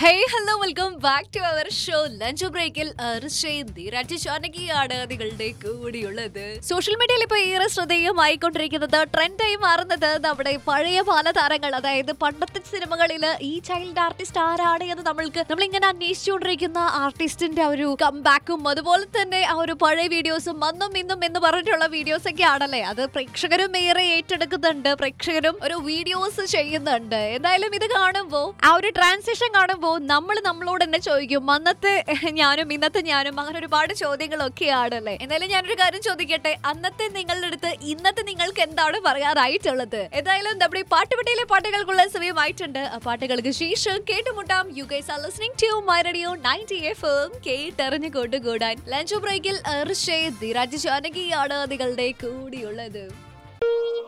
hey hello welcome back to our show lunch ബ്രേക്കിൽ ാണ് നിങ്ങളുടെ കൂടിയുള്ളത് സോഷ്യൽ മീഡിയയിൽ ഇപ്പൊ ഏറെ ശ്രദ്ധേയമായിക്കൊണ്ടിരിക്കുന്നത് ട്രെൻഡായി മാറുന്നത് നമ്മുടെ പഴയ ബാലതാരങ്ങൾ അതായത് പണ്ടത്തെ സിനിമകളിൽ ഈ ചൈൽഡ് ആർട്ടിസ്റ്റ് ആരാണ് എന്ന് നമ്മൾക്ക് നമ്മൾ ഇങ്ങനെ അന്വേഷിച്ചുകൊണ്ടിരിക്കുന്ന ആർട്ടിസ്റ്റിന്റെ ആ ഒരു കംബാക്കും അതുപോലെ തന്നെ ആ ഒരു പഴയ വീഡിയോസും അന്നും ഇന്നും എന്ന് പറഞ്ഞിട്ടുള്ള വീഡിയോസ് ഒക്കെ ആണല്ലേ അത് പ്രേക്ഷകരും ഏറെ ഏറ്റെടുക്കുന്നുണ്ട് പ്രേക്ഷകരും ഒരു വീഡിയോസ് ചെയ്യുന്നുണ്ട് എന്തായാലും ഇത് കാണുമ്പോൾ ആ ഒരു ട്രാൻസിഷൻ കാണുമ്പോൾ നമ്മൾ നമ്മളോട് തന്നെ ചോദിക്കും അന്നത്തെ ഞാനും ഇന്നത്തെ ഞാനും അങ്ങനെ ഒരുപാട് ചോദ്യങ്ങളൊക്കെ ആണല്ലേ എന്തായാലും ഞാനൊരു കാര്യം ചോദിക്കട്ടെ അന്നത്തെ നിങ്ങളുടെ അടുത്ത് ഇന്നത്തെ നിങ്ങൾക്ക് എന്താണ് പറയാറായിട്ടുള്ളത് എന്തായാലും നമ്മുടെ ഈ പാട്ടുപെട്ടിയിലെ പാട്ടുകൾക്കുള്ള സമയമായിട്ടുണ്ട് ആ പാട്ടുകൾക്ക് ശേഷം കേട്ടുമുട്ടാം you guys are listening to my radio 90 F M കേട്ടറിഞ്ഞു കൊണ്ടുകൂടാൻ ലഞ്ച് ബ്രേക്കിൽ ഋഷേ ധിരാജ് ജാനകിയാണ് നിങ്ങളുടെ കൂടിയുള്ളത്